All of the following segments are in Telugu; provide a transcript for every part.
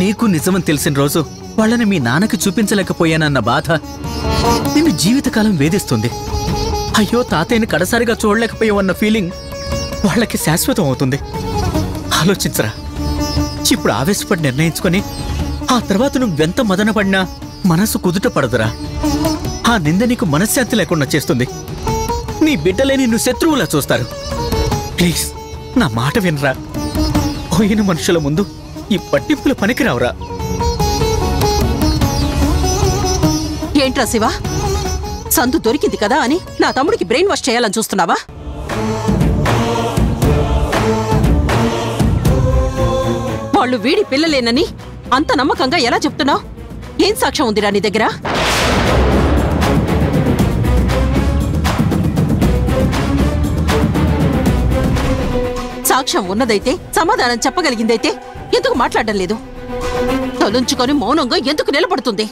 నీకు నిజమని తెలిసిన రోజు వాళ్ళని మీ నాన్నకి చూపించలేకపోయానన్న బాధ నిన్ను జీవితకాలం వేధిస్తుంది అయ్యో తాతయ్యని కడసారిగా చూడలేకపోయావన్న ఫీలింగ్ వాళ్ళకి శాశ్వతం అవుతుంది ఆలోచించరా ఇప్పుడు ఆవేశపడి నిర్ణయించుకొని ఆ తర్వాత నువ్వెంత మదనపడినా మనసు కుదుట పడదురా ఆ నింద నీకు మనశ్శాంతి లేకుండా చేస్తుంది నీ బిడ్డలే నిన్ను శత్రువులా చూస్తారు ప్లీజ్ నా మాట వినరా పోయిన మనుషుల ముందు ఈ పట్టింపులు పనికిరావురా ఏంట్రా శివ సందు దొరికింది కదా అని నా తమ్ముడికి బ్రెయిన్ వాష్ చేయాలని చూస్తున్నావా వాళ్ళు వీడి పిల్లలేనని అంత నమ్మకంగా ఎలా చెప్తున్నావు ఏం సాక్ష్యం ఉందిరా నీ దగ్గర సాక్ష్యం ఉన్నదైతే సమాధానం చెప్పగలిగిందైతే ఎందుకు మాట్లాడడం లేదు తలుంచుకొని మౌనంగా ఎందుకు నిలబడుతుంది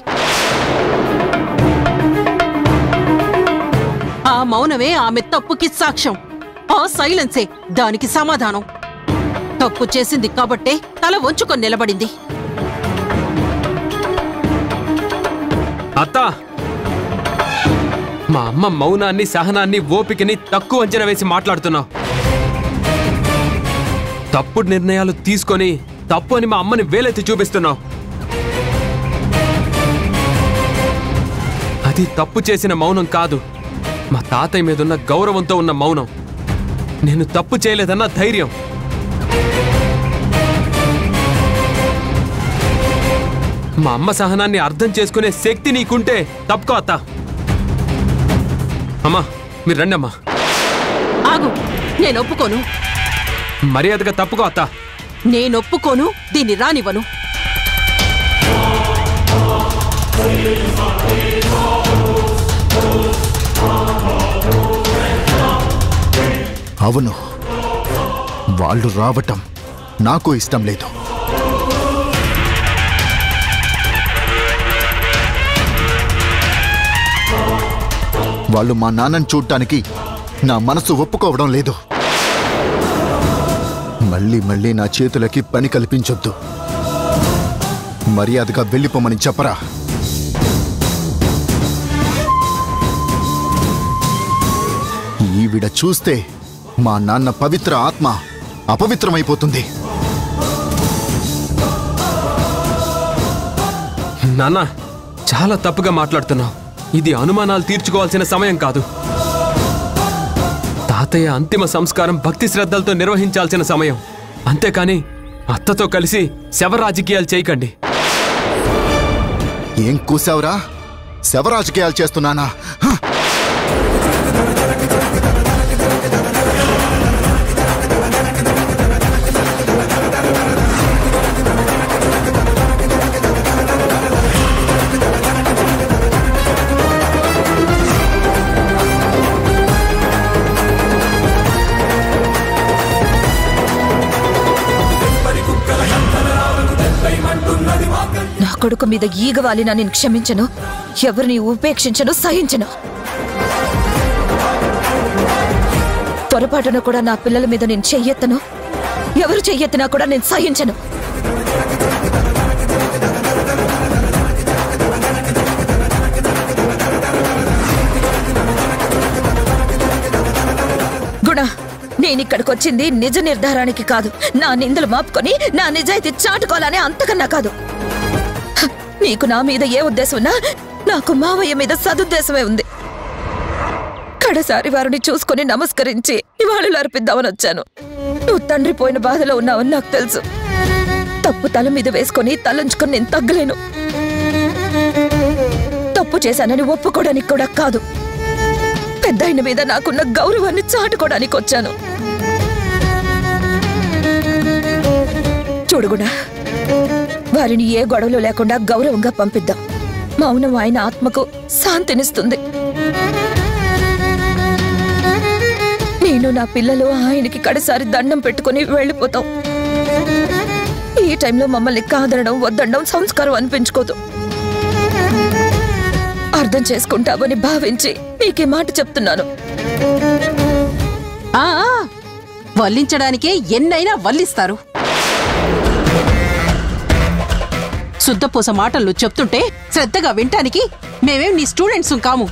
ఆ మౌనమే ఆమె తప్పుకి సాక్ష్యం ఆ సైలెన్సే దానికి సమాధానం తప్పు చేసింది కాబట్టే తల వంచుకొని నిలబడింది అత్త మా అమ్మ మౌనాన్ని సహనాన్ని ఓపికని తక్కువ అంచనా వేసి మాట్లాడుతున్నావు తప్పుడు నిర్ణయాలు తీసుకొని తప్పు అని మా అమ్మని వేలెత్తి చూపిస్తున్నావు అది తప్పు చేసిన మౌనం కాదు మా తాతయ్య మీదున్న గౌరవంతో ఉన్న మౌనం నేను తప్పు చేయలేదన్న ధైర్యం మా అమ్మ సహనాన్ని అర్థం చేసుకునే శక్తి నీకుంటే తప్పుకో అత్త అమ్మా మీరు రండి అమ్మా ఆగు నేను ఒప్పుకోను మర్యాదగా తప్పుకో అత్త నేను ఒప్పుకోను దీన్ని రానివ్వను అవును వాళ్ళు రావటం నాకు ఇష్టం లేదు వాళ్ళు మా నాన్నని చూడటానికి నా మనసు ఒప్పుకోవడం లేదు మళ్ళీ మళ్ళీ నా చేతులకి పని కల్పించొద్దు మర్యాదగా వెళ్ళిపోమని చెప్పరా ఈవిడ చూస్తే మా నాన్న పవిత్ర ఆత్మ అపవిత్రమైపోతుంది నాన్న చాలా తప్పుగా మాట్లాడుతున్నావు ఇది అనుమానాలు తీర్చుకోవాల్సిన సమయం కాదు తాతయ్య అంతిమ సంస్కారం భక్తి శ్రద్ధలతో నిర్వహించాల్సిన సమయం అంతేకాని అత్తతో కలిసి శవ రాజకీయాలు చేయకండి ఏం కూసావురా శవరాజకీయాలు చేస్తున్నానా హ! నా కొడుకు మీద ఈగ వాలిన నేను క్షమించను ఎవరిని ఉపేక్షించను సహించను పొరపాటున కూడా నా పిల్లల మీద నేను చెయ్యెత్తను ఎవరు చెయ్యెత్తినా కూడా నేను సహించను గుణ నేనిక్కడికి వచ్చింది నిజ నిర్ధారానికి కాదు నా నిందలు మాపుకొని నా నిజాయితీ చాటుకోవాలనే అంతకన్నా కాదు హ, నీకు నా మీద ఏ ఉద్దేశం ఉన్నా నాకు మావయ్య మీద సదుద్దేశమే ఉంది కడసారి వారిని చూసుకొని నమస్కరించి నివాళులు అర్పిద్దామని వచ్చాను నువ్వు తండ్రి పోయిన బాధలో ఉన్నావని నాకు తెలుసు తప్పు తల మీద వేసుకొని తలంచుకొని నేను తగ్గలేను తప్పు చేశానని ఒప్పుకోవడానికి కూడా కాదు పెద్దాయన మీద నాకున్న గౌరవాన్ని చాటుకోవడానికి వచ్చాను చూడుగుడా వారిని ఏ గొడవలు లేకుండా గౌరవంగా పంపిద్దాం మౌనం ఆయన ఆత్మకు శాంతినిస్తుంది నేను నా పిల్లలు ఆయనకి కడసారి దండం పెట్టుకుని వెళ్ళిపోతాం ఈ టైంలో మమ్మల్ని కాదనడం వద్దనడం సంస్కారం అనిపించుకోదు అర్థం చేసుకుంటావని భావించి నీకే మాట చెప్తున్నాను ఆ ఆ, వల్లించడానికే ఎన్నైనా వల్లిస్తారు శుద్ధపూస మాటలు చెప్తుంటే శ్రద్ధగా వింటానికి మేమేం నీ స్టూడెంట్స్ కాము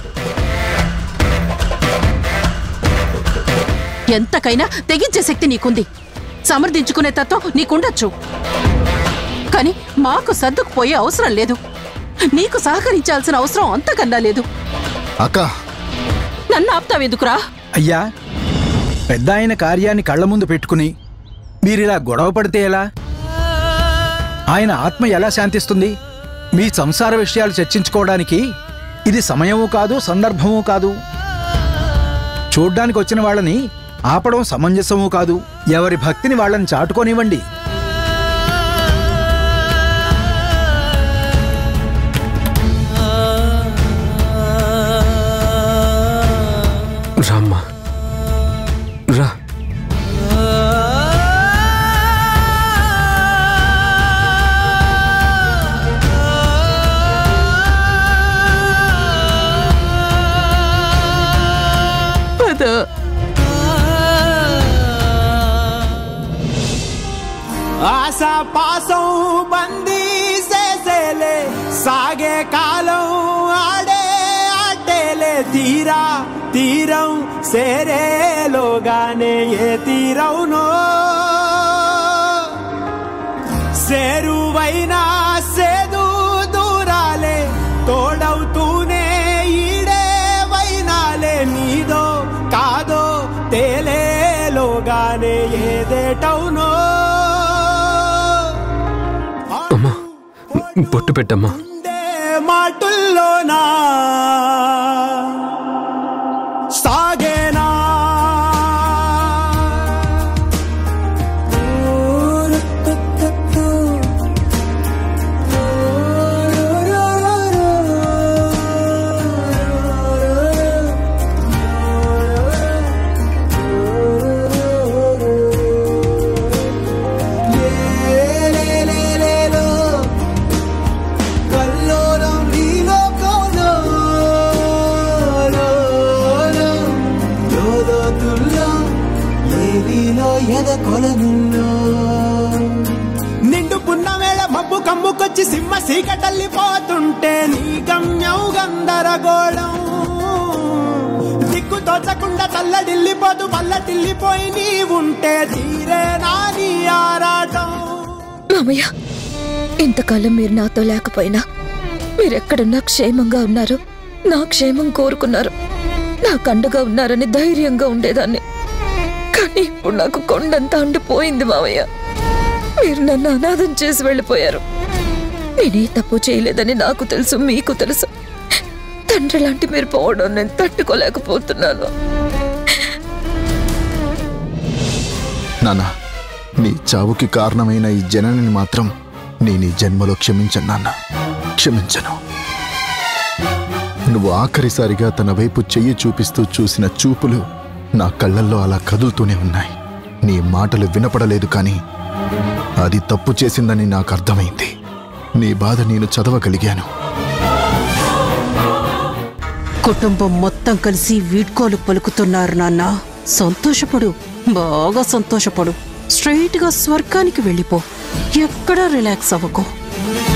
ఎంతకైనా తెగించే శక్తి నీకుంది సమర్థించుకునే తత్వం నీకుండొచ్చు కానీ మాకు సర్దుకుపోయే అవసరం లేదు నీకు సహకరించాల్సిన అవసరం అంతకన్నా లేదు అక్క నన్ను ఆపుతావెందుకురా అయ్యా పెద్ద ఆయన కార్యాన్ని కళ్ళ ముందు పెట్టుకుని మీరిలా గొడవ పడితే ఎలా ఆయన ఆత్మ ఎలా శాంతిస్తుంది మీ సంసార విషయాలు చర్చించుకోవడానికి ఇది సమయము కాదు సందర్భము కాదు చూడ్డానికి వచ్చిన వాళ్ళని ఆపడం సమంజసము కాదు ఎవరి భక్తిని వాళ్ళని చాటుకోనివ్వండి రామ్మా రా పద ఆశా పాసం బందీ చేసేలే సాగే కాలం ఆడే ఆటేలే తీరా తీరం సేరేలోగానే ఏ తీరవునో సేరువైనా సేదు దూరాలే తోడవుతూనే ఈడే వైనాలే నీదో కాదో తేలేలోగానే ఏదేటవునో అమ్మా బొట్టు పెట్టమ్మా ఉండే మాటుల్లోనా సాగేనా కల్లోలం నీలో కోలో లోతుల్లో ఏదిలో ఎద కొలనుల్లో నిండు పున్నమేళ మబ్బు కమ్ముకొచ్చి సింహ సీకటల్లిపోతుంటే నీ గమ్యం గందరగోళం దిక్కు తోచకుండా తల్లడిల్లిపోతూ పల్లటిల్లిపోయి నీ ఉంటే తీరే నా నీ ఆరాటం మామయ్య ఇంతకాలం మీరు నాతో లేకపోయినా మీరెక్కడున్నా క్షేమంగా ఉన్నారు నా క్షేమం కోరుకున్నారు నాకు అండగా ఉన్నారని ధైర్యంగా ఉండేదాన్ని కానీ ఇప్పుడు నాకు కొండంతా అండిపోయింది మావయ్య మీరు నన్ను అనాథం చేసి వెళ్ళిపోయారు నేనే తప్పు చేయలేదని నాకు తెలుసు మీకు తెలుసు తండ్రి లాంటి మీరు పోవడం నేను తట్టుకోలేకపోతున్నాను నాన్న నీ చావుకి కారణమైన ఈ జననిని మాత్రం నేను ఈ జన్మలో క్షమించను నాన్న క్షమించను నువ్వు ఆఖరిసారిగా తన వైపు చెయ్యి చూపిస్తూ చూసిన చూపులు నా కళ్ళల్లో అలా కదులుతూనే ఉన్నాయి నీ మాటలు వినపడలేదు కానీ అది తప్పు చేసిందని నాకు అర్థమైంది నీ బాధ నేను చదవగలిగాను కుటుంబం మొత్తం కలిసి వీడ్కోలు పలుకుతున్నారు నాన్న సంతోషపడు బాగా సంతోషపడు స్ట్రైట్ గా స్వర్గానికి వెళ్ళిపో ఎక్కడా రిలాక్స్ అవ్వకు